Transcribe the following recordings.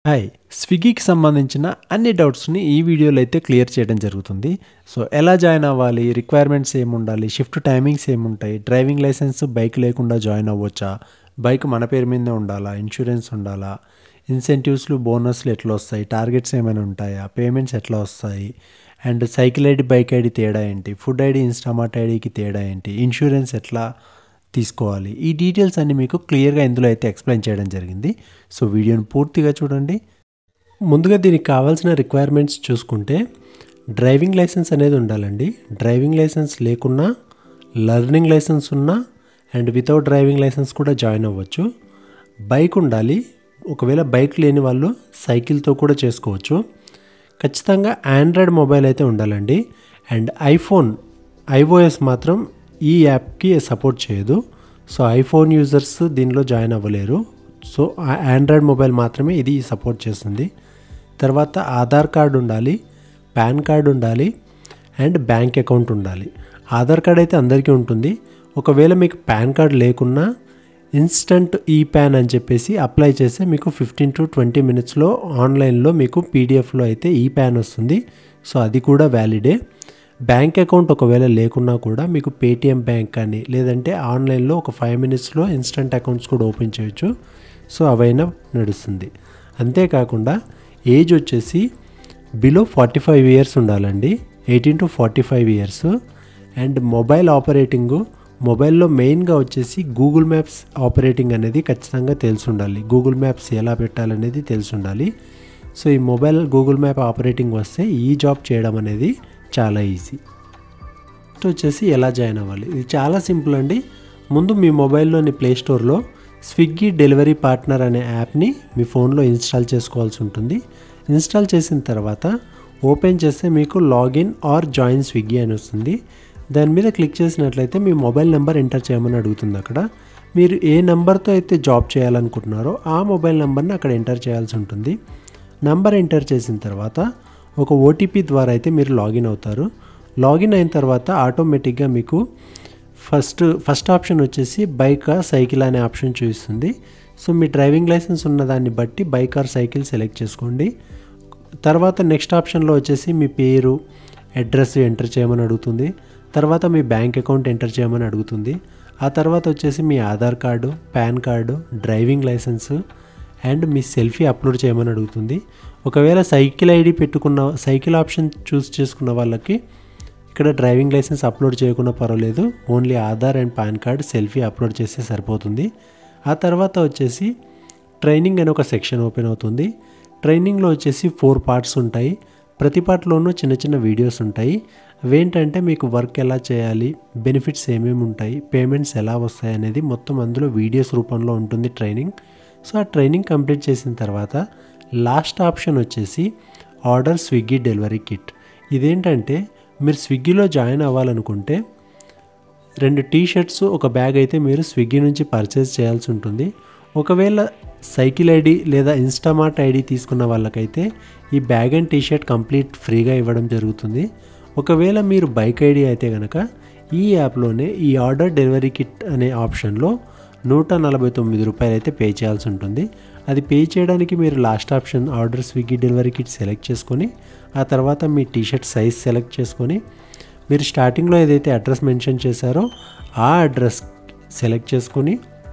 hi స్విగ్గీకి సంబంధించిన అన్ని డౌట్స్ని ఈ వీడియోలో అయితే క్లియర్ చేయడం జరుగుతుంది సో ఎలా జాయిన్ అవ్వాలి రిక్వైర్మెంట్స్ ఏముండాలి షిఫ్ట్ టైమింగ్స్ ఏముంటాయి డ్రైవింగ్ లైసెన్స్ బైక్ లేకుండా జాయిన్ అవ్వచ్చా బైక్ మన పేరు మీదే ఉండాలా ఇన్సూరెన్స్ ఉండాలా ఇన్సెంటివ్స్లు బోనస్లు ఎట్లా వస్తాయి టార్గెట్స్ ఏమైనా ఉంటాయా పేమెంట్స్ ఎట్లా వస్తాయి and cycle ID bike ID తేడా ఏంటి ఫుడ్ ఐడి ఇన్స్టామార్ట్ ఐడికి తేడా ఏంటి ఇన్సూరెన్స్ ఎట్లా తీసుకోవాలి ఈ డీటెయిల్స్ అన్ని మీకు క్లియర్గా ఇందులో అయితే ఎక్స్ప్లెయిన్ చేయడం జరిగింది సో వీడియోని పూర్తిగా చూడండి ముందుగా దీనికి కావాల్సిన రిక్వైర్మెంట్స్ చూసుకుంటే డ్రైవింగ్ లైసెన్స్ అనేది ఉండాలండి డ్రైవింగ్ లైసెన్స్ లేకున్నా లర్నింగ్ లైసెన్స్ ఉన్నా అండ్ వితౌట్ డ్రైవింగ్ లైసెన్స్ కూడా జాయిన్ అవ్వచ్చు బైక్ ఉండాలి ఒకవేళ బైక్ లేని వాళ్ళు సైకిల్తో కూడా చేసుకోవచ్చు ఖచ్చితంగా ఆండ్రాయిడ్ మొబైల్ అయితే ఉండాలండి అండ్ ఐఫోన్ ఐఓఎస్ మాత్రం ఈ యాప్కి సపోర్ట్ చేయదు సో ఐఫోన్ యూజర్స్ దీనిలో జాయిన్ అవ్వలేరు సో ఆండ్రాయిడ్ మొబైల్ మాత్రమే ఇది సపోర్ట్ చేస్తుంది తర్వాత ఆధార్ కార్డు ఉండాలి పాన్ కార్డు ఉండాలి అండ్ బ్యాంక్ అకౌంట్ ఉండాలి ఆధార్ కార్డ్ అయితే అందరికీ ఉంటుంది ఒకవేళ మీకు పాన్ కార్డ్ లేకున్నా ఇన్స్టంట్ ఈ ప్యాన్ అని చెప్పేసి అప్లై చేస్తే మీకు ఫిఫ్టీన్ టు ట్వంటీ మినిట్స్లో ఆన్లైన్లో మీకు పీడిఎఫ్లో అయితే ఈ ప్యాన్ వస్తుంది సో అది కూడా వ్యాలిడే బ్యాంక్ అకౌంట్ ఒకవేళ లేకున్నా కూడా మీకు పేటిఎం బ్యాంక్ కానీ లేదంటే ఆన్లైన్లో ఒక ఫైవ్ మినిట్స్లో ఇన్స్టంట్ అకౌంట్స్ కూడా ఓపెన్ చేయొచ్చు సో అవైనా నడుస్తుంది అంతేకాకుండా ఏజ్ వచ్చేసి బిలో ఫార్టీ ఫైవ్ ఇయర్స్ ఉండాలండి eighteen to forty five years and mobile operating మొబైల్లో మెయిన్గా వచ్చేసి గూగుల్ మ్యాప్స్ ఆపరేటింగ్ అనేది ఖచ్చితంగా తెలిసి ఉండాలి గూగుల్ మ్యాప్స్ ఎలా పెట్టాలనేది తెలిసి ఉండాలి సో ఈ మొబైల్ గూగుల్ మ్యాప్ ఆపరేటింగ్ వస్తే ఈ జాబ్ చేయడం అనేది చాలా ఈజీ నెక్స్ట్ వచ్చేసి ఎలా జాయిన్ అవ్వాలి ఇది చాలా సింపుల్ అండి ముందు మీ మొబైల్లోని ప్లే స్టోర్లో స్విగ్గీ డెలివరీ పార్ట్నర్ అనే యాప్ని మీ ఫోన్లో ఇన్స్టాల్ చేసుకోవాల్సి ఉంటుంది ఇన్స్టాల్ చేసిన తర్వాత ఓపెన్ చేస్తే మీకు లాగిన్ ఆర్ జాయిన్ స్విగ్గీ అని వస్తుంది దాని మీద క్లిక్ చేసినట్లయితే మీ మొబైల్ నెంబర్ ఎంటర్ చేయమని అడుగుతుంది అక్కడ మీరు ఏ నెంబర్తో అయితే జాబ్ చేయాలనుకుంటున్నారో ఆ మొబైల్ నెంబర్ని అక్కడ ఎంటర్ చేయాల్సి ఉంటుంది నంబర్ ఎంటర్ చేసిన తర్వాత ఒక ఓటీపీ ద్వారా అయితే మీరు లాగిన్ అవుతారు లాగిన్ అయిన తర్వాత ఆటోమేటిక్గా మీకు ఫస్ట్ ఫస్ట్ ఆప్షన్ వచ్చేసి బైక్ ఆర్ సైకిల్ అనే ఆప్షన్ చూపిస్తుంది సో మీ డ్రైవింగ్ లైసెన్స్ ఉన్న దాన్ని బట్టి బైక్ ఆర్ సైకిల్ సెలెక్ట్ చేసుకోండి తర్వాత నెక్స్ట్ ఆప్షన్లో వచ్చేసి మీ పేరు అడ్రస్ ఎంటర్ చేయమని అడుగుతుంది తర్వాత మీ బ్యాంక్ అకౌంట్ ఎంటర్ చేయమని అడుగుతుంది ఆ తర్వాత వచ్చేసి మీ Aadhaar card PAN card driving licence and మీ సెల్ఫీ అప్లోడ్ చేయమని అడుగుతుంది ఒకవేళ సైకిల్ ఐడి పెట్టుకున్న సైకిల్ ఆప్షన్ చూస్ చేసుకున్న వాళ్ళకి ఇక్కడ డ్రైవింగ్ లైసెన్స్ అప్లోడ్ చేయకుండా పర్వాలేదు only Aadhaar and PAN card selfie upload చేస్తే సరిపోతుంది ఆ తర్వాత వచ్చేసి ట్రైనింగ్ అని ఒక సెక్షన్ ఓపెన్ అవుతుంది ట్రైనింగ్లో వచ్చేసి ఫోర్ పార్ట్స్ ఉంటాయి ప్రతి పార్ట్లోనూ చిన్న చిన్న వీడియోస్ ఉంటాయి అవేంటంటే మీకు వర్క్ ఎలా చేయాలి బెనిఫిట్స్ ఏమేమి ఉంటాయి పేమెంట్స్ ఎలా వస్తాయి అనేది మొత్తం అందులో వీడియోస్ రూపంలో ఉంటుంది ట్రైనింగ్ సో ఆ ట్రైనింగ్ కంప్లీట్ చేసిన తర్వాత లాస్ట్ ఆప్షన్ వచ్చేసి ఆర్డర్ స్విగ్గీ డెలివరీ కిట్ ఇదేంటంటే మీరు స్విగ్గీలో జాయిన్ అవ్వాలనుకుంటే రెండు టీ షర్ట్స్ ఒక బ్యాగ్ అయితే మీరు స్విగ్గీ నుంచి పర్చేస్ చేయాల్సి ఉంటుంది ఒకవేళ సైకిల్ ఐడి లేదా ఇన్స్టామార్ట్ ఐడి తీసుకున్న వాళ్ళకైతే ఈ bag and T shirt complete ఫ్రీగా ఇవ్వడం జరుగుతుంది ఒకవేళ మీరు బైక్ ఐడి అయితే కనుక ఈ యాప్లోనే ఈ ఆర్డర్ డెలివరీ కిట్ అనే ఆప్షన్లో నూట నలభై తొమ్మిది రూపాయలు అయితే పే చేయాల్సి ఉంటుంది అది పే చేయడానికి మీరు last option order Swiggy delivery kit select చేసుకొని ఆ తర్వాత మీ టీషర్ట్ సైజ్ సెలెక్ట్ చేసుకొని మీరు స్టార్టింగ్లో ఏదైతే అడ్రస్ మెన్షన్ చేశారో ఆ అడ్రస్ సెలెక్ట్ చేసుకొని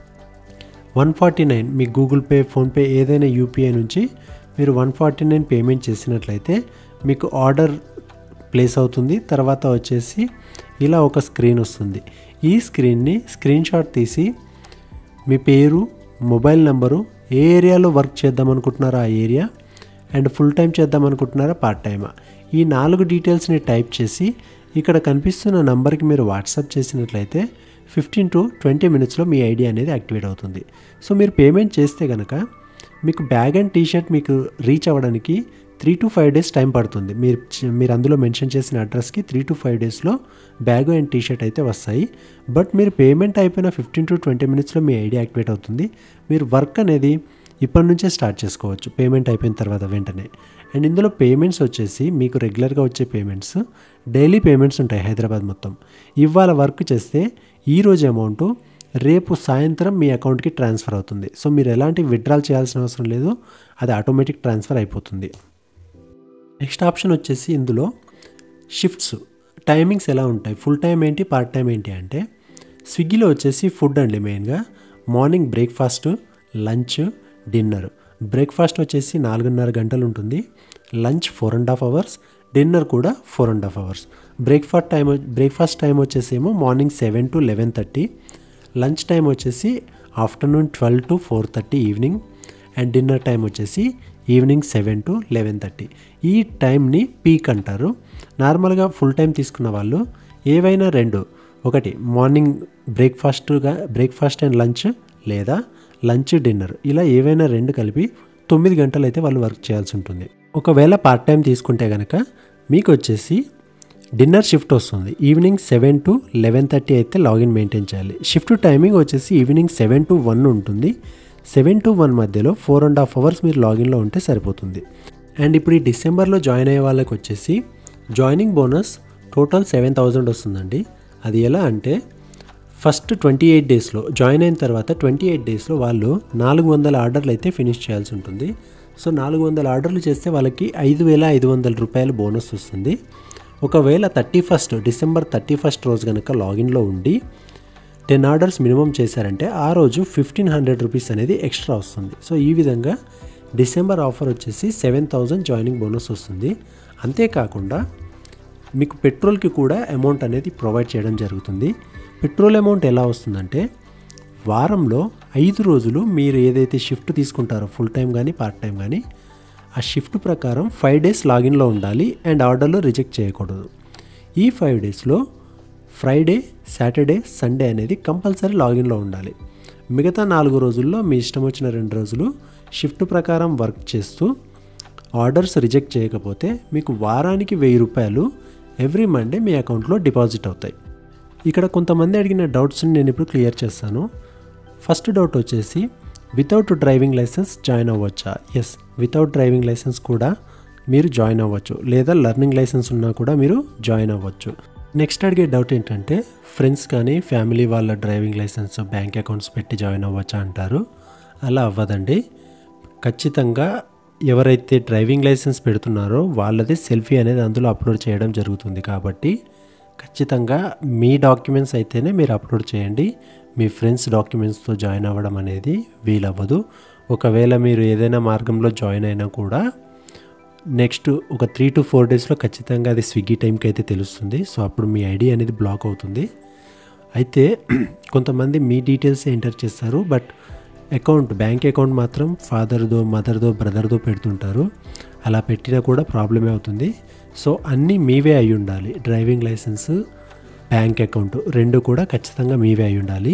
వన్ ఫార్టీ నైన్ మీ గూగుల్ పే ఫోన్పే ఏదైనా యూపీఐ నుంచి మీరు వన్ ఫార్టీ నైన్ పేమెంట్ చేసినట్లయితే మీకు ఆర్డర్ ప్లేస్ అవుతుంది తర్వాత వచ్చేసి ఇలా ఒక స్క్రీన్ వస్తుంది ఈ స్క్రీన్ని స్క్రీన్ షాట్ తీసి మీ పేరు మొబైల్ నెంబరు ఏ ఏరియాలో వర్క్ చేద్దాం అనుకుంటున్నారో ఆ ఏరియా అండ్ ఫుల్ టైం చేద్దాం అనుకుంటున్నారా పార్ట్ టైమా ఈ నాలుగు డీటెయిల్స్ని టైప్ చేసి ఇక్కడ కనిపిస్తున్న నంబర్కి మీరు వాట్సాప్ చేసినట్లయితే ఫిఫ్టీన్ టు ట్వంటీ మినిట్స్లో మీ ఐడి అనేది యాక్టివేట్ అవుతుంది సో మీరు పేమెంట్ చేస్తే కనుక మీకు బ్యాగ్ అండ్ టీషర్ట్ మీకు రీచ్ అవ్వడానికి three to five days time పడుతుంది మీరు మీరు అందులో మెన్షన్ చేసిన అడ్రస్కి త్రీ టు ఫైవ్ డేస్లో బ్యాగ్ అండ్ టీషర్ట్ అయితే వస్తాయి బట్ మీరు పేమెంట్ అయిపోయిన ఫిఫ్టీన్ టు ట్వంటీ మినిట్స్లో మీ ఐడి యాక్టివేట్ అవుతుంది మీరు వర్క్ అనేది ఇప్పటి నుంచే స్టార్ట్ చేసుకోవచ్చు పేమెంట్ అయిపోయిన తర్వాత వెంటనే అండ్ ఇందులో పేమెంట్స్ వచ్చేసి మీకు రెగ్యులర్గా వచ్చే పేమెంట్స్ డైలీ పేమెంట్స్ ఉంటాయి హైదరాబాద్ మొత్తం ఇవాళ వర్క్ చేస్తే ఈరోజు అమౌంట్ రేపు సాయంత్రం మీ అకౌంట్కి ట్రాన్స్ఫర్ అవుతుంది సో మీరు ఎలాంటి విత్డ్రాల్ చేయాల్సిన అవసరం లేదు అది ఆటోమేటిక్ ట్రాన్స్ఫర్ అయిపోతుంది నెక్స్ట్ ఆప్షన్ వచ్చేసి ఇందులో షిఫ్ట్స్ టైమింగ్స్ ఎలా ఉంటాయి ఫుల్ టైం ఏంటి పార్ట్ టైం ఏంటి అంటే స్విగ్గీలో వచ్చేసి ఫుడ్ అండి మెయిన్గా morning breakfast lunch dinner breakfast వచ్చేసి నాలుగున్నర గంటలు ఉంటుంది lunch four and half hours dinner కూడా four and half hours breakfast time breakfast time వచ్చేసేమో morning seven to eleven thirty lunch time వచ్చేసి afternoon twelve to four thirty evening and dinner time వచ్చేసి evening seven to eleven thirty ఈ టైంని peak అంటారు నార్మల్గా full time తీసుకున్న వాళ్ళు ఏవైనా రెండు ఒకటి మార్నింగ్ బ్రేక్ఫాస్ట్గా బ్రేక్ఫాస్ట్ అండ్ లంచ్ లేదా లంచ్ డిన్నర్ ఇలా ఏవైనా రెండు కలిపి తొమ్మిది గంటలు అయితే వాళ్ళు వర్క్ చేయాల్సి ఉంటుంది ఒకవేళ పార్ట్ టైం తీసుకుంటే కనుక మీకు వచ్చేసి డిన్నర్ షిఫ్ట్ వస్తుంది evening seven to eleven thirty అయితే లాగిన్ మెయింటైన్ చేయాలి షిఫ్ట్ టైమింగ్ వచ్చేసి ఈవినింగ్ సెవెన్ టు వన్ ఉంటుంది సెవెన్ టు వన్ మధ్యలో ఫోర్ అండ్ హాఫ్ అవర్స్ మీరు లాగిన్లో ఉంటే సరిపోతుంది అండ్ ఇప్పుడు ఈ డిసెంబర్లో జాయిన్ అయ్యే వాళ్ళకి వచ్చేసి joining bonus total seven thousand వస్తుందండి అది ఎలా అంటే ఫస్ట్ ట్వంటీ ఎయిట్ డేస్లో జాయిన్ అయిన తర్వాత ట్వంటీ ఎయిట్ డేస్లో వాళ్ళు నాలుగు వందల ఆర్డర్లు అయితే ఫినిష్ చేయాల్సి ఉంటుంది సో నాలుగు వందల ఆర్డర్లు చేస్తే వాళ్ళకి ఐదు వేల ఐదు వందల రూపాయలు బోనస్ వస్తుంది ఒకవేళ thirty first December thirty first రోజు కనుక లాగిన్లో ఉండి టెన్ ఆర్డర్స్ మినిమం చేశారంటే ఆ రోజు ఫిఫ్టీన్ హండ్రెడ్ రూపీస్ అనేది ఎక్స్ట్రా వస్తుంది సో ఈ విధంగా డిసెంబర్ ఆఫర్ వచ్చేసి సెవెన్ థౌజండ్ జాయినింగ్ బోనస్ వస్తుంది అంతేకాకుండా మీకు పెట్రోల్కి కూడా అమౌంట్ అనేది ప్రొవైడ్ చేయడం జరుగుతుంది పెట్రోల్ అమౌంట్ ఎలా వస్తుందంటే వారంలో ఐదు రోజులు మీరు ఏదైతే షిఫ్ట్ తీసుకుంటారో ఫుల్ టైం కానీ పార్ట్ టైం కానీ ఆ షిఫ్ట్ ప్రకారం ఫైవ్ డేస్ లాగిన్లో ఉండాలి అండ్ ఆర్డర్లో రిజెక్ట్ చేయకూడదు ఈ ఫైవ్ డేస్లో ఫ్రైడే సాటర్డే సండే అనేది కంపల్సరీ లాగిన్లో ఉండాలి మిగతా నాలుగు రోజుల్లో మీ ఇష్టం వచ్చిన రెండు రోజులు షిఫ్ట్ ప్రకారం వర్క్ చేస్తూ ఆర్డర్స్ రిజెక్ట్ చేయకపోతే మీకు వారానికి వెయ్యి రూపాయలు ఎవ్రీ మండే మీ అకౌంట్లో డిపాజిట్ అవుతాయి ఇక్కడ కొంతమంది అడిగిన డౌట్స్ని నేను ఇప్పుడు క్లియర్ చేస్తాను ఫస్ట్ డౌట్ వచ్చేసి వితౌట్ డ్రైవింగ్ లైసెన్స్ జాయిన్ అవ్వచ్చా ఎస్ వితౌట్ డ్రైవింగ్ లైసెన్స్ కూడా మీరు జాయిన్ అవ్వచ్చు లేదా లర్నింగ్ లైసెన్స్ ఉన్నా కూడా మీరు జాయిన్ అవ్వచ్చు నెక్స్ట్ అడిగే డౌట్ ఏంటంటే ఫ్రెండ్స్ కానీ ఫ్యామిలీ వాళ్ళ డ్రైవింగ్ లైసెన్స్ బ్యాంక్ అకౌంట్స్ పెట్టి జాయిన్ అవ్వచ్చా అంటారు అలా అవ్వదండి ఖచ్చితంగా ఎవరైతే డ్రైవింగ్ లైసెన్స్ పెడుతున్నారో వాళ్ళది సెల్ఫీ అనేది అందులో అప్లోడ్ చేయడం జరుగుతుంది కాబట్టి ఖచ్చితంగా మీ డాక్యుమెంట్స్ అయితేనే మీరు అప్లోడ్ చేయండి మీ ఫ్రెండ్స్ డాక్యుమెంట్స్తో జాయిన్ అవ్వడం అనేది వీలవ్వదు ఒకవేళ మీరు ఏదైనా మార్గంలో జాయిన్ అయినా కూడా నెక్స్ట్ ఒక త్రీ టు ఫోర్ డేస్లో ఖచ్చితంగా అది స్విగ్గీ టైంకి అయితే తెలుస్తుంది సో అప్పుడు మీ ఐడి అనేది బ్లాక్ అవుతుంది అయితే కొంతమంది మీ డీటెయిల్స్ ఎంటర్ చేస్తారు బట్ అకౌంట్ బ్యాంక్ అకౌంట్ మాత్రం ఫాదర్దో మదర్దో బ్రదర్దో పెడుతుంటారు అలా పెట్టినా కూడా ప్రాబ్లమే అవుతుంది సో అన్నీ మీవే అయి ఉండాలి డ్రైవింగ్ లైసెన్స్ బ్యాంక్ అకౌంట్ రెండు కూడా ఖచ్చితంగా మీవే అయి ఉండాలి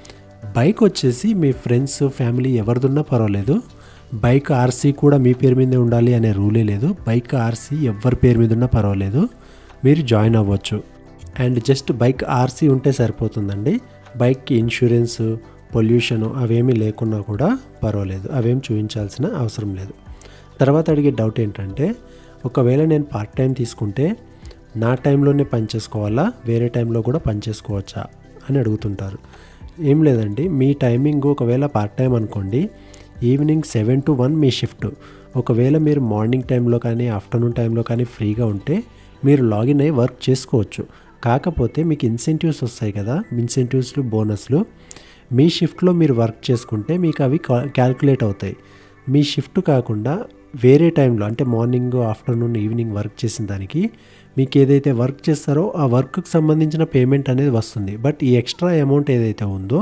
బైక్ వచ్చేసి మీ ఫ్రెండ్స్ ఫ్యామిలీ ఎవరిదున్నా పర్వాలేదు బైక్ ఆర్సీ కూడా మీ పేరు మీదే ఉండాలి అనే రూలే లేదు బైక్ ఆర్సీ ఎవరి పేరు మీద ఉన్నా పర్వాలేదు మీరు జాయిన్ అవ్వచ్చు అండ్ జస్ట్ బైక్ ఆర్సీ ఉంటే సరిపోతుందండి బైక్కి ఇన్సూరెన్స్ పొల్యూషన్ అవేమీ లేకున్నా కూడా పర్వాలేదు అవేం చూపించాల్సిన అవసరం లేదు తర్వాత అడిగే డౌట్ ఏంటంటే ఒకవేళ నేను పార్ట్ టైం తీసుకుంటే నా టైంలోనే పని చేసుకోవాలా వేరే టైంలో కూడా పని చేసుకోవచ్చా అని అడుగుతుంటారు ఏం లేదండి మీ టైమింగ్ ఒకవేళ పార్ట్ టైం అనుకోండి ఈవినింగ్ సెవెన్ టు వన్ మీ షిఫ్ట్ ఒకవేళ మీరు మార్నింగ్ టైంలో కానీ ఆఫ్టర్నూన్ టైంలో కానీ ఫ్రీగా ఉంటే మీరు లాగిన్ అయ్యి వర్క్ చేసుకోవచ్చు కాకపోతే మీకు ఇన్సెంటివ్స్ వస్తాయి కదా ఇన్సెంటివ్స్లు బోనస్లు మీ షిఫ్ట్లో మీరు వర్క్ చేసుకుంటే మీకు అవి క్యాల్కులేట్ అవుతాయి మీ షిఫ్ట్ కాకుండా వేరే టైంలో అంటే మార్నింగ్ ఆఫ్టర్నూన్ ఈవినింగ్ వర్క్ చేసిన దానికి మీకు ఏదైతే వర్క్ చేస్తారో ఆ వర్క్కి సంబంధించిన పేమెంట్ అనేది వస్తుంది బట్ ఈ ఎక్స్ట్రా అమౌంట్ ఏదైతే ఉందో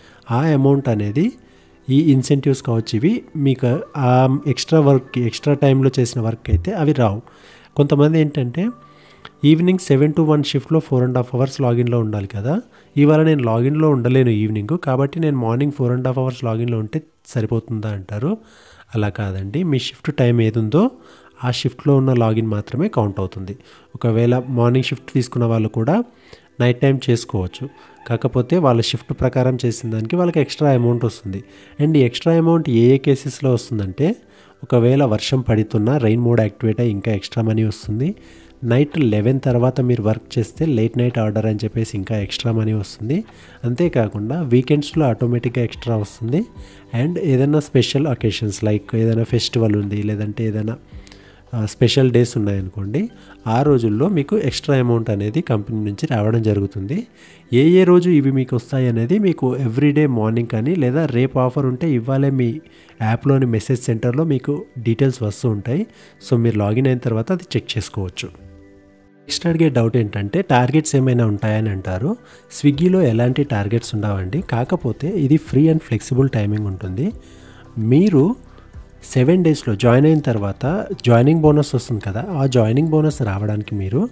ఆ అమౌంట్ అనేది ఈ ఇన్సెంటివ్స్ కావచ్చు ఇవి మీకు ఆ ఎక్స్ట్రా వర్క్ ఎక్స్ట్రా టైంలో చేసిన వర్క్ అయితే అవి రావు కొంతమంది ఏంటంటే ఈవినింగ్ సెవెన్ టు వన్ షిఫ్ట్లో ఫోర్ అండ్ హాఫ్ అవర్స్ లాగిన్లో ఉండాలి కదా ఇవాళ నేను లాగిన్లో ఉండలేను ఈవినింగ్ కాబట్టి నేను morning four and half hours లాగిన్లో ఉంటే సరిపోతుందా అంటారు అలా కాదండి మీ షిఫ్ట్ టైం ఏది ఉందో ఆ షిఫ్ట్లో ఉన్న లాగిన్ మాత్రమే కౌంట్ అవుతుంది ఒకవేళ మార్నింగ్ షిఫ్ట్ తీసుకున్న వాళ్ళు కూడా నైట్ టైం చేసుకోవచ్చు కాకపోతే వాళ్ళ షిఫ్ట్ ప్రకారం చేసిన దానికి వాళ్ళకి ఎక్స్ట్రా అమౌంట్ వస్తుంది అండ్ ఈ ఎక్స్ట్రా అమౌంట్ ఏ ఏ కేసెస్లో వస్తుందంటే ఒకవేళ వర్షం పడుతున్నా రెయిన్ మోడ్ యాక్టివేట్ అయ్యి ఇంకా ఎక్స్ట్రా మనీ వస్తుంది నైట్ లెవెన్ తర్వాత మీరు వర్క్ చేస్తే లేట్ నైట్ ఆర్డర్ అని చెప్పేసి ఇంకా ఎక్స్ట్రా మనీ వస్తుంది అంతేకాకుండా వీకెండ్స్లో ఆటోమేటిక్గా ఎక్స్ట్రా వస్తుంది అండ్ ఏదైనా స్పెషల్ అకేషన్స్ లైక్ ఏదైనా ఫెస్టివల్ ఉంది లేదంటే ఏదైనా స్పెషల్ డేస్ ఉన్నాయనుకోండి ఆ రోజుల్లో మీకు ఎక్స్ట్రా అమౌంట్ అనేది కంపెనీ నుంచి రావడం జరుగుతుంది ఏ ఏ రోజు ఇవి మీకు వస్తాయి అనేది మీకు ఎవ్రీడే మార్నింగ్ కానీ లేదా రేపు ఆఫర్ ఉంటే ఇవ్వాలే మీ యాప్లోని మెసేజ్ సెంటర్లో మీకు డీటెయిల్స్ వస్తూ ఉంటాయి సో మీరు లాగిన్ అయిన తర్వాత అది చెక్ చేసుకోవచ్చు నెక్స్ట్ అడిగే డౌట్ ఏంటంటే టార్గెట్స్ ఏమైనా ఉంటాయని అంటారు స్విగ్గీలో ఎలాంటి టార్గెట్స్ ఉండవండి కాకపోతే ఇది ఫ్రీ అండ్ ఫ్లెక్సిబుల్ టైమింగ్ ఉంటుంది మీరు సెవెన్ డేస్లో జాయిన్ అయిన తర్వాత జాయినింగ్ బోనస్ వస్తుంది కదా ఆ జాయినింగ్ బోనస్ రావడానికి మీరు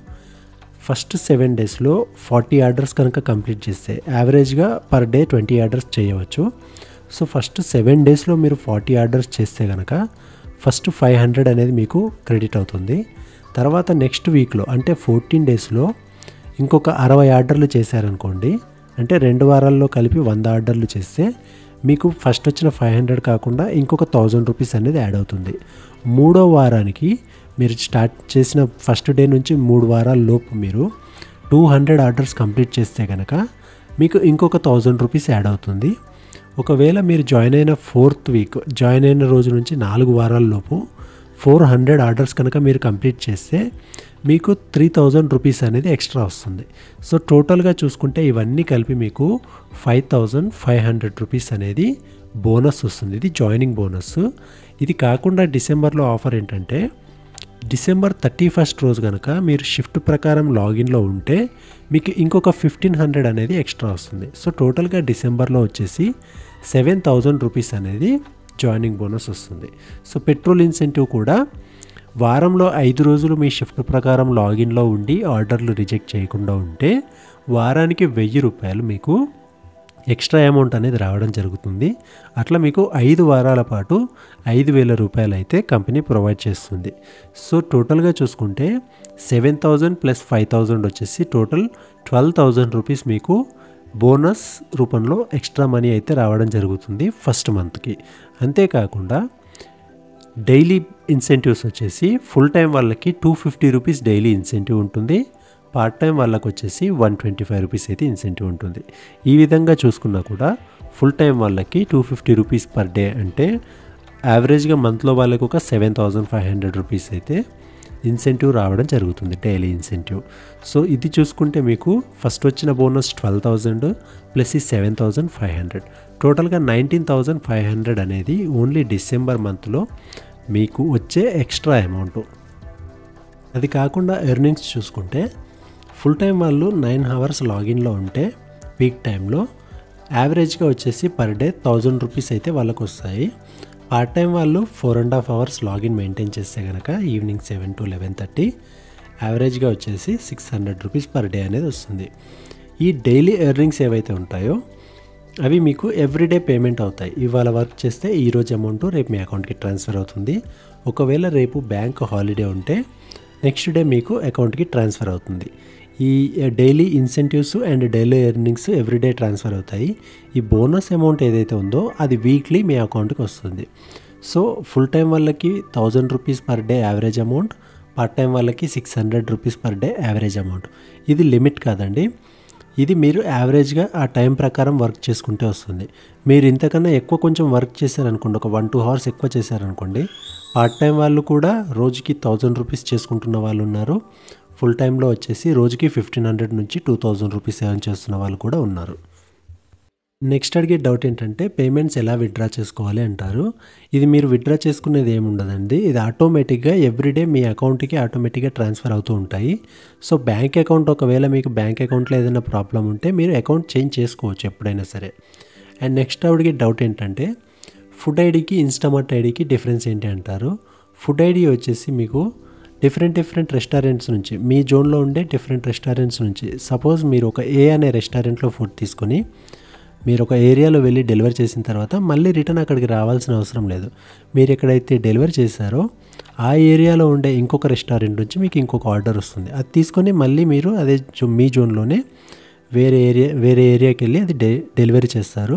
ఫస్ట్ సెవెన్ డేస్లో ఫార్టీ ఆర్డర్స్ కనుక కంప్లీట్ చేస్తే యావరేజ్గా పర్ డే ట్వంటీ ఆర్డర్స్ చేయవచ్చు సో ఫస్ట్ సెవెన్ డేస్లో మీరు ఫార్టీ ఆర్డర్స్ చేస్తే కనుక ఫస్ట్ ఫైవ్ హండ్రెడ్ అనేది మీకు క్రెడిట్ అవుతుంది తర్వాత నెక్స్ట్ వీక్లో అంటే ఫోర్టీన్ డేస్లో ఇంకొక అరవై ఆర్డర్లు చేశారనుకోండి అంటే రెండు వారాల్లో కలిపి వంద ఆర్డర్లు చేస్తే మీకు ఫస్ట్ వచ్చిన ఫైవ్ హండ్రెడ్ కాకుండా ఇంకొక థౌజండ్ రూపీస్ అనేది యాడ్ అవుతుంది మూడో వారానికి మీరు స్టార్ట్ చేసిన ఫస్ట్ డే నుంచి మూడు వారాల లోపు మీరు టూ హండ్రెడ్ ఆర్డర్స్ కంప్లీట్ చేస్తే కనుక మీకు ఇంకొక థౌజండ్ రూపీస్ యాడ్ అవుతుంది ఒకవేళ మీరు జాయిన్ అయిన ఫోర్త్ వీక్ జాయిన్ అయిన రోజు నుంచి నాలుగు వారాల లోపు ఫోర్ హండ్రెడ్ ఆర్డర్స్ కనుక మీరు కంప్లీట్ చేస్తే మీకు త్రీ థౌజండ్ రూపీస్ అనేది ఎక్స్ట్రా వస్తుంది సో టోటల్గా చూసుకుంటే ఇవన్నీ కలిపి మీకు five thousand five hundred rupees అనేది బోనస్ వస్తుంది ఇది జాయినింగ్ బోనస్ ఇది కాకుండా డిసెంబర్లో ఆఫర్ ఏంటంటే డిసెంబర్ థర్టీ ఫస్ట్ రోజు కనుక మీరు షిఫ్ట్ ప్రకారం లాగిన్లో ఉంటే మీకు ఇంకొక ఫిఫ్టీన్ హండ్రెడ్ అనేది ఎక్స్ట్రా వస్తుంది సో టోటల్గా డిసెంబర్లో వచ్చేసి సెవెన్ థౌజండ్ రూపీస్ అనేది జాయినింగ్ బోనస్ వస్తుంది సో పెట్రోల్ ఇన్సెంటివ్ కూడా వారంలో ఐదు రోజులు మీ షిఫ్ట్ ప్రకారం లాగిన్లో ఉండి ఆర్డర్లు రిజెక్ట్ చేయకుండా ఉంటే వారానికి వెయ్యి రూపాయలు మీకు ఎక్స్ట్రా అమౌంట్ అనేది రావడం జరుగుతుంది అట్లా మీకు ఐదు వారాల పాటు ఐదు వేల రూపాయలు అయితే కంపెనీ ప్రొవైడ్ చేస్తుంది సో టోటల్గా చూసుకుంటే seven thousand plus five thousand వచ్చేసి టోటల్ ట్వెల్వ్ థౌజండ్ రూపీస్ మీకు బోనస్ రూపంలో ఎక్స్ట్రా మనీ అయితే రావడం జరుగుతుంది ఫస్ట్ మంత్కి అంతేకాకుండా డైలీ ఇన్సెంటివ్స్ వచ్చేసి ఫుల్ టైం వాళ్ళకి two fifty rupees daily incentive ఉంటుంది పార్ట్ టైం వాళ్ళకి వచ్చేసి వన్ ట్వంటీ ఫైవ్ రూపీస్ అయితే ఇన్సెంటివ్ ఉంటుంది ఈ విధంగా చూసుకున్నా కూడా ఫుల్ టైం వాళ్ళకి two fifty rupees per day అంటే యావరేజ్గా మంత్లో వాళ్ళకి ఒక seven thousand five hundred rupees అయితే ఇన్సెంటివ్ రావడం జరుగుతుంది డైలీ ఇన్సెంటివ్ సో ఇది చూసుకుంటే మీకు ఫస్ట్ వచ్చిన బోనస్ ట్వెల్వ్ థౌజండ్ ప్లస్ ఈ సెవెన్ థౌజండ్ ఫైవ్ హండ్రెడ్ టోటల్గా నైన్టీన్ థౌజండ్ ఫైవ్ హండ్రెడ్ అనేది ఓన్లీ డిసెంబర్ మంత్లో మీకు వచ్చే ఎక్స్ట్రా అమౌంట్ అది కాకుండా ఎర్నింగ్స్ చూసుకుంటే ఫుల్ టైం వాళ్ళు నైన్ అవర్స్ లాగిన్లో ఉంటే పీక్ టైంలో యావరేజ్గా వచ్చేసి పర్ డే థౌజండ్ రూపీస్ అయితే వాళ్ళకు వస్తాయి పార్ట్ టైం వాళ్ళు four and half hours login maintain చేస్తే కనుక evening seven to eleven thirty యావరేజ్గా వచ్చేసి six hundred rupees per day అనేది వస్తుంది ఈ డైలీ ఎర్నింగ్స్ ఏవైతే ఉంటాయో అవి మీకు ఎవ్రీడే పేమెంట్ అవుతాయి ఇవాళ వర్క్ చేస్తే ఈ రోజు అమౌంట్ రేపు మీ అకౌంట్కి ట్రాన్స్ఫర్ అవుతుంది ఒకవేళ రేపు బ్యాంక్ హాలిడే ఉంటే నెక్స్ట్ డే మీకు అకౌంట్కి ట్రాన్స్ఫర్ అవుతుంది ఈ daily incentives and daily earnings everyday transfer అవుతాయి ఈ బోనస్ అమౌంట్ ఏదైతే ఉందో అది వీక్లీ మీ అకౌంట్కి వస్తుంది సో ఫుల్ టైం వాళ్ళకి thousand rupees per day average amount part time వాళ్ళకి six hundred rupees per day average amount ఇది లిమిట్ కాదండి ఇది మీరు యావరేజ్గా ఆ టైం ప్రకారం వర్క్ చేసుకుంటే వస్తుంది మీరు ఇంతకన్నా ఎక్కువ కొంచెం వర్క్ చేశారనుకోండి ఒక వన్ టూ అవర్స్ ఎక్కువ చేశారనుకోండి పార్ట్ టైం వాళ్ళు కూడా రోజుకి థౌజండ్ రూపీస్ చేసుకుంటున్న వాళ్ళు ఉన్నారు ఫుల్ టైంలో వచ్చేసి రోజుకి ఫిఫ్టీన్ హండ్రెడ్ నుంచి టూ థౌజండ్ రూపీస్ ఎర్న్ చేస్తున్న వాళ్ళు కూడా ఉన్నారు నెక్స్ట్ అడిగే డౌట్ ఏంటంటే పేమెంట్స్ ఎలా విత్డ్రా చేసుకోవాలి అంటారు ఇది మీరు విత్డ్రా చేసుకునేది ఏమి ఉండదండి ఇది ఆటోమేటిక్గా ఎవ్రీడే మీ అకౌంట్కి ఆటోమేటిక్గా ట్రాన్స్ఫర్ అవుతూ ఉంటాయి సో బ్యాంక్ అకౌంట్ ఒకవేళ మీకు బ్యాంక్ అకౌంట్లో ఏదైనా ప్రాబ్లం ఉంటే మీరు అకౌంట్ చేంజ్ చేసుకోవచ్చు ఎప్పుడైనా సరే అండ్ నెక్స్ట్ అడిగే డౌట్ ఏంటంటే ఫుడ్ ఐడికి ఇన్స్టామార్ట్ ఐడికి డిఫరెన్స్ ఏంటి అంటారు ఫుడ్ ఐడి వచ్చేసి మీకు డిఫరెంట్ డిఫరెంట్ రెస్టారెంట్స్ నుంచి మీ జోన్లో ఉండే డిఫరెంట్ రెస్టారెంట్స్ నుంచి సపోజ్ మీరు ఒక ఏ అనే రెస్టారెంట్లో ఫుడ్ తీసుకొని మీరు ఒక ఏరియాలో వెళ్ళి డెలివరీ చేసిన తర్వాత మళ్ళీ రిటర్న్ అక్కడికి రావాల్సిన అవసరం లేదు మీరు ఎక్కడైతే డెలివరీ చేశారో ఆ ఏరియాలో ఉండే ఇంకొక రెస్టారెంట్ నుంచి మీకు ఇంకొక ఆర్డర్ వస్తుంది అది తీసుకొని మళ్ళీ మీరు అదే జో మీ జోన్లోనే వేరే ఏరియా వేరే ఏరియాకి వెళ్ళి అది డె డెలివరీ చేస్తారు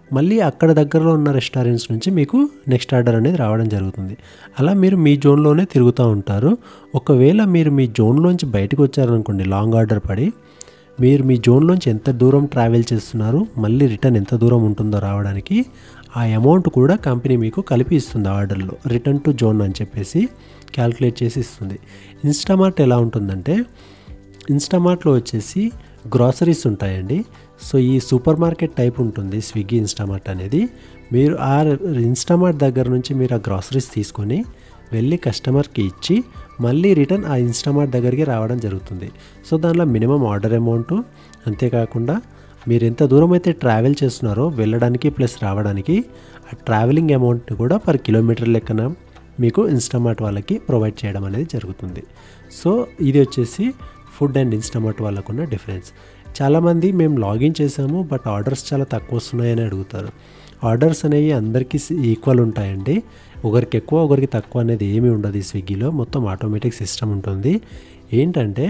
మళ్ళీ అక్కడ దగ్గరలో ఉన్న రెస్టారెంట్స్ నుంచి మీకు నెక్స్ట్ ఆర్డర్ అనేది రావడం జరుగుతుంది అలా మీరు మీ జోన్లోనే తిరుగుతూ ఉంటారు ఒకవేళ మీరు మీ జోన్లోంచి బయటకు వచ్చారనుకోండి లాంగ్ ఆర్డర్ పడి మీరు మీ జోన్లోంచి ఎంత దూరం ట్రావెల్ చేస్తున్నారు మళ్ళీ రిటర్న్ ఎంత దూరం ఉంటుందో రావడానికి ఆ అమౌంట్ కూడా కంపెనీ మీకు కలిపి ఇస్తుంది ఆర్డర్లో రిటర్న్ టు జోన్ అని చెప్పేసి క్యాల్కులేట్ చేసి ఇస్తుంది ఇన్స్టామార్ట్ ఎలా ఉంటుందంటే ఇన్స్టామార్ట్లో వచ్చేసి గ్రాసరీస్ ఉంటాయండి సో ఈ సూపర్ మార్కెట్ టైప్ ఉంటుంది స్విగ్గీ ఇన్స్టామార్ట్ అనేది మీరు ఆ ఇన్స్టామార్ట్ దగ్గర నుంచి మీరు ఆ గ్రాసరీస్ తీసుకొని వెళ్ళి కస్టమర్కి ఇచ్చి మళ్ళీ రిటర్న్ ఆ ఇన్స్టామార్ట్ దగ్గరికి రావడం జరుగుతుంది సో దానిలో మినిమం ఆర్డర్ అమౌంట్ అంతేకాకుండా మీరు ఎంత దూరం అయితే ట్రావెల్ చేస్తున్నారో వెళ్ళడానికి ప్లస్ రావడానికి ఆ ట్రావెలింగ్ అమౌంట్ని కూడా పర్ కిలోమీటర్ లెక్కన మీకు ఇన్స్టామార్ట్ వాళ్ళకి ప్రొవైడ్ చేయడం అనేది జరుగుతుంది సో ఇది వచ్చేసి ఫుడ్ అండ్ ఇన్స్టామార్ట్ వాళ్ళకున్న డిఫరెన్స్ చాలామంది మేము లాగిన్ చేసాము బట్ ఆర్డర్స్ చాలా తక్కువ వస్తున్నాయని అడుగుతారు ఆర్డర్స్ అనేవి అందరికీ ఈక్వల్ ఉంటాయండి ఒకరికి ఎక్కువ ఒకరికి తక్కువ అనేది ఏమీ ఉండదు ఈ స్విగ్గీలో మొత్తం ఆటోమేటిక్ సిస్టమ్ ఉంటుంది ఏంటంటే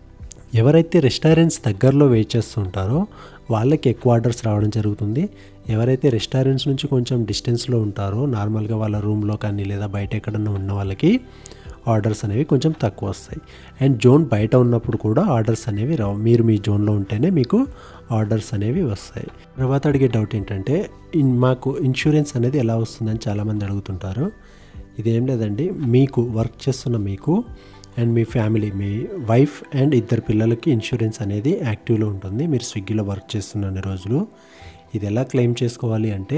ఎవరైతే రెస్టారెంట్స్ దగ్గరలో వెయిట్ చేస్తుంటారో వాళ్ళకి ఎక్కువ ఆర్డర్స్ రావడం జరుగుతుంది ఎవరైతే రెస్టారెంట్స్ నుంచి కొంచెం డిస్టెన్స్లో ఉంటారో నార్మల్గా వాళ్ళ రూమ్లో కానీ లేదా బయట ఎక్కడన్నా ఉన్న వాళ్ళకి ఆర్డర్స్ అనేవి కొంచెం తక్కువ వస్తాయి అండ్ జోన్ బయట ఉన్నప్పుడు కూడా ఆర్డర్స్ అనేవి రావు మీరు మీ జోన్లో ఉంటేనే మీకు ఆర్డర్స్ అనేవి వస్తాయి తర్వాత అడిగే డౌట్ ఏంటంటే ఇన్ మాకు ఇన్సూరెన్స్ అనేది ఎలా వస్తుందని చాలామంది అడుగుతుంటారు ఇదేం లేదండి మీకు వర్క్ చేస్తున్న మీకు అండ్ మీ ఫ్యామిలీ మీ వైఫ్ అండ్ ఇద్దరు పిల్లలకి ఇన్సూరెన్స్ అనేది యాక్టివ్లో ఉంటుంది మీరు స్విగ్గీలో వర్క్ చేస్తున్న రోజులు ఇది ఎలా క్లెయిమ్ చేసుకోవాలి అంటే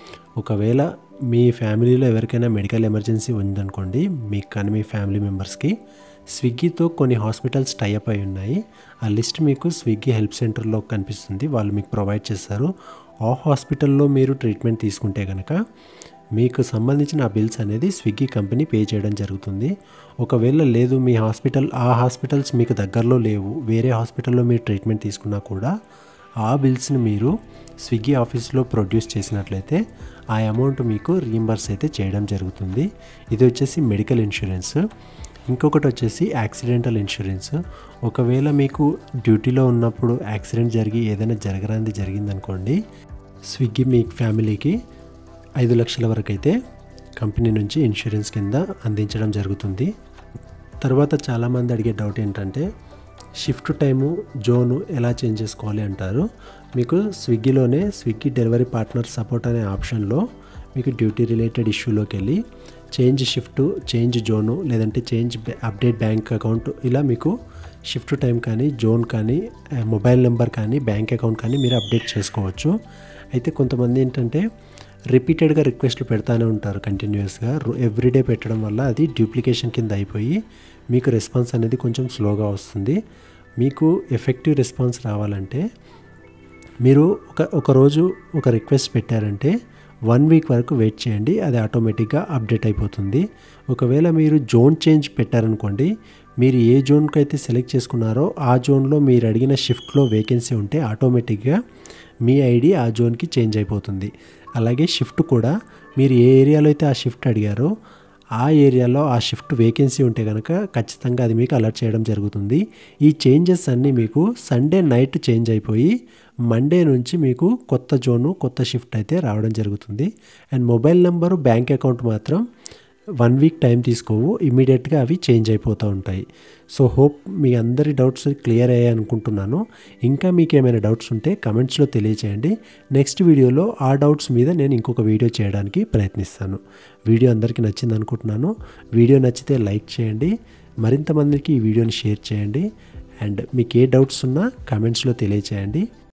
ఒకవేళ మీ ఫ్యామిలీలో ఎవరికైనా మెడికల్ ఎమర్జెన్సీ ఉందనుకోండి మీకు కానీ మీ ఫ్యామిలీ మెంబర్స్కి స్విగ్గీతో కొన్ని హాస్పిటల్స్ టైఅప్ అయి ఉన్నాయి ఆ లిస్ట్ మీకు స్విగ్గీ హెల్ప్ సెంటర్లో కనిపిస్తుంది వాళ్ళు మీకు ప్రొవైడ్ చేస్తారు ఆ హాస్పిటల్లో మీరు ట్రీట్మెంట్ తీసుకుంటే కనుక మీకు సంబంధించిన ఆ బిల్స్ అనేది స్విగ్గీ కంపెనీ పే చేయడం జరుగుతుంది ఒకవేళ లేదు మీ హాస్పిటల్ ఆ హాస్పిటల్స్ మీకు దగ్గరలో లేవు వేరే హాస్పిటల్లో మీరు ట్రీట్మెంట్ తీసుకున్నా కూడా ఆ బిల్స్ని మీరు స్విగ్గీ ఆఫీస్లో ప్రొడ్యూస్ చేసినట్లయితే ఆ అమౌంట్ మీకు రీంబర్స్ అయితే చేయడం జరుగుతుంది ఇది వచ్చేసి మెడికల్ ఇన్సూరెన్స్ ఇంకొకటి వచ్చేసి యాక్సిడెంటల్ ఇన్సూరెన్స్ ఒకవేళ మీకు డ్యూటీలో ఉన్నప్పుడు యాక్సిడెంట్ జరిగి ఏదైనా జరగరాంది జరిగిందనుకోండి స్విగ్గీ మీ ఫ్యామిలీకి ఐదు లక్షల వరకు అయితే కంపెనీ నుంచి ఇన్సూరెన్స్ కింద అందించడం జరుగుతుంది తర్వాత చాలామంది అడిగే డౌట్ ఏంటంటే షిఫ్ట్ టైము జోను ఎలా చేంజ్ చేసుకోవాలి అంటారు మీకు స్విగ్గీలోనే స్విగ్గీ డెలివరీ పార్ట్నర్ సపోర్ట్ అనే ఆప్షన్లో మీకు డ్యూటీ రిలేటెడ్ ఇష్యూలోకి వెళ్ళి చేంజ్ షిఫ్ట్ చేంజ్ జోను లేదంటే చేంజ్ అప్డేట్ బ్యాంక్ అకౌంట్ ఇలా మీకు షిఫ్ట్ టైం కానీ జోన్ కానీ మొబైల్ నెంబర్ కానీ బ్యాంక్ అకౌంట్ కానీ మీరు అప్డేట్ చేసుకోవచ్చు అయితే కొంతమంది ఏంటంటే రిపీటెడ్గా రిక్వెస్ట్లు పెడతానే ఉంటారు కంటిన్యూస్గా ఎవ్రీడే పెట్టడం వల్ల అది డూప్లికేషన్ కింద అయిపోయి మీకు రెస్పాన్స్ అనేది కొంచెం స్లోగా వస్తుంది మీకు ఎఫెక్టివ్ రెస్పాన్స్ రావాలంటే మీరు ఒక ఒక రోజు ఒక రిక్వెస్ట్ పెట్టారంటే వన్ వీక్ వరకు వెయిట్ చేయండి అది ఆటోమేటిక్గా అప్డేట్ అయిపోతుంది ఒకవేళ మీరు జోన్ చేంజ్ పెట్టారనుకోండి మీరు ఏ జోన్కి అయితే సెలెక్ట్ చేసుకున్నారో ఆ జోన్లో మీరు అడిగిన షిఫ్ట్లో వేకెన్సీ ఉంటే ఆటోమేటిక్గా మీ ఐడి ఆ జోన్కి చేంజ్ అయిపోతుంది అలాగే షిఫ్ట్ కూడా మీరు ఏ ఏరియాలో అయితే ఆ షిఫ్ట్ అడిగారో ఆ ఏరియాలో ఆ షిఫ్ట్ వేకెన్సీ ఉంటే కనుక ఖచ్చితంగా అది మీకు అలర్ట్ చేయడం జరుగుతుంది ఈ చేంజెస్ అన్నీ మీకు సండే నైట్ చేంజ్ అయిపోయి మండే నుంచి మీకు కొత్త జోను కొత్త షిఫ్ట్ అయితే రావడం జరుగుతుంది and mobile number bank account మాత్రం వన్ వీక్ టైం తీసుకోవు ఇమీడియట్గా అవి చేంజ్ అయిపోతూ ఉంటాయి సో హోప్ మీ అందరి డౌట్స్ క్లియర్ అయ్యాయి అనుకుంటున్నాను ఇంకా మీకు ఏమైనా డౌట్స్ ఉంటే కమెంట్స్లో తెలియచేయండి నెక్స్ట్ వీడియోలో ఆ డౌట్స్ మీద నేను ఇంకొక వీడియో చేయడానికి ప్రయత్నిస్తాను వీడియో అందరికీ నచ్చింది అనుకుంటున్నాను వీడియో నచ్చితే లైక్ చేయండి మరింత మందికి ఈ వీడియోని షేర్ చేయండి అండ్ మీకు ఏ డౌట్స్ ఉన్నా కమెంట్స్లో తెలియచేయండి